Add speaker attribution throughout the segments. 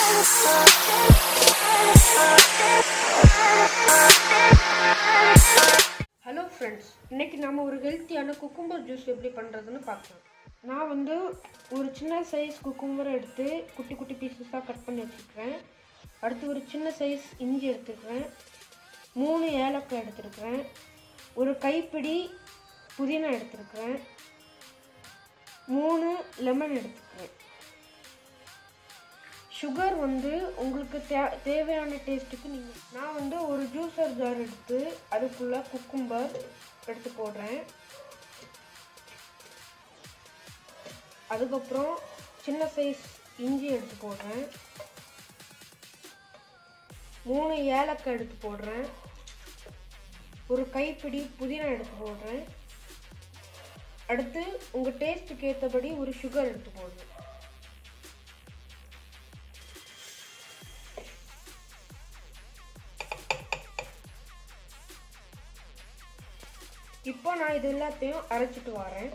Speaker 1: hello friends இன்னைக்கு நாம ஒரு ஹெல்த்தியான குக்கும்பர் ஜூஸ் எப்படி பண்ணுறதுன்னு பார்க்கலாம் நான் வந்து ஒரு சின்ன சைஸ் குக்கும்பரை எடுத்து குட்டி குட்டி பீசஸாக கட் பண்ணி வச்சுருக்கிறேன் அடுத்து ஒரு சின்ன சைஸ் இஞ்சி எடுத்துக்கிறேன் மூணு ஏலக்காய் எடுத்துருக்கிறேன் ஒரு கைப்பிடி புதினா எடுத்துருக்கிறேன் மூணு லெமன் எடுத்துக்கிறேன் சுகர் வந்து உங்களுக்கு தே தேவையான டேஸ்ட்டுக்கு நீங்கள் நான் வந்து ஒரு ஜூஸர் ஜார் எடுத்து அதுக்குள்ளே குக்கும்பர் எடுத்து போடுறேன் அதுக்கப்புறம் சின்ன சைஸ் இஞ்சி எடுத்து போடுறேன் மூணு ஏலக்காய் எடுத்து போடுறேன் ஒரு கைப்பிடி புதினா எடுத்து போடுறேன் அடுத்து உங்கள் டேஸ்ட்டுக்கு ஏற்றபடி ஒரு சுகர் எடுத்து போடுறேன் இப்போ நான் இது எல்லாத்தையும் அரைச்சிட்டு வரேன்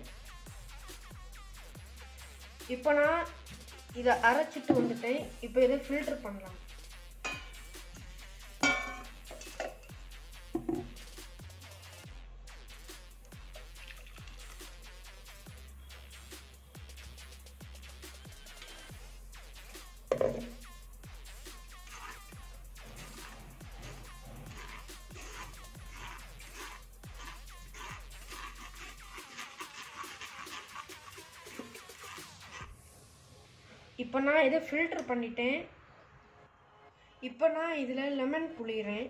Speaker 1: இப்போ நான் இதை அரைச்சிட்டு வந்துட்டேன் இப்போ இதை ஃபில்டர் பண்ணலாம் இப்போ நான் இதை ஃபில்டர் பண்ணிட்டேன் இப்போ நான் இதில் லெமன் புளிகிறேன்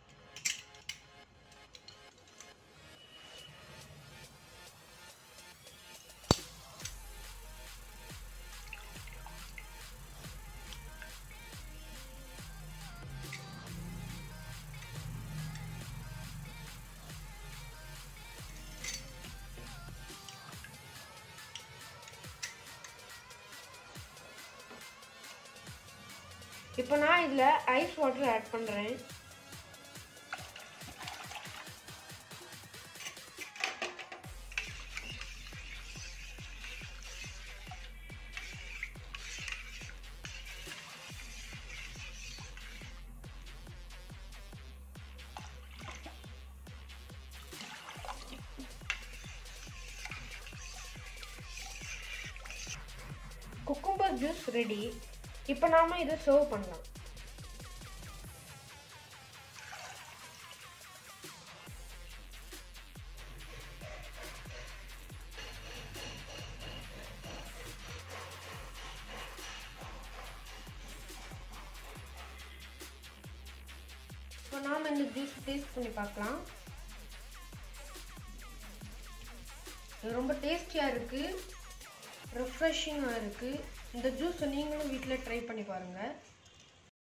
Speaker 1: இப்போ நான் இதில் ஐஸ் வாட்டர் ஆட் பண்ணுறேன் குக்கும்பர் ஜூஸ் ரெடி இப்போ நாம இதை சர்வ் பண்ணலாம் இப்போ நாம இந்த ஜூஸ் டேஸ்ட் பண்ணி பார்க்கலாம் இது ரொம்ப டேஸ்டியாக இருக்குது ரெஃப்ரெஷிங்காக இருக்குது இந்த ஜூஸை நீங்களும் வீட்டில் ட்ரை பண்ணி பாருங்கள்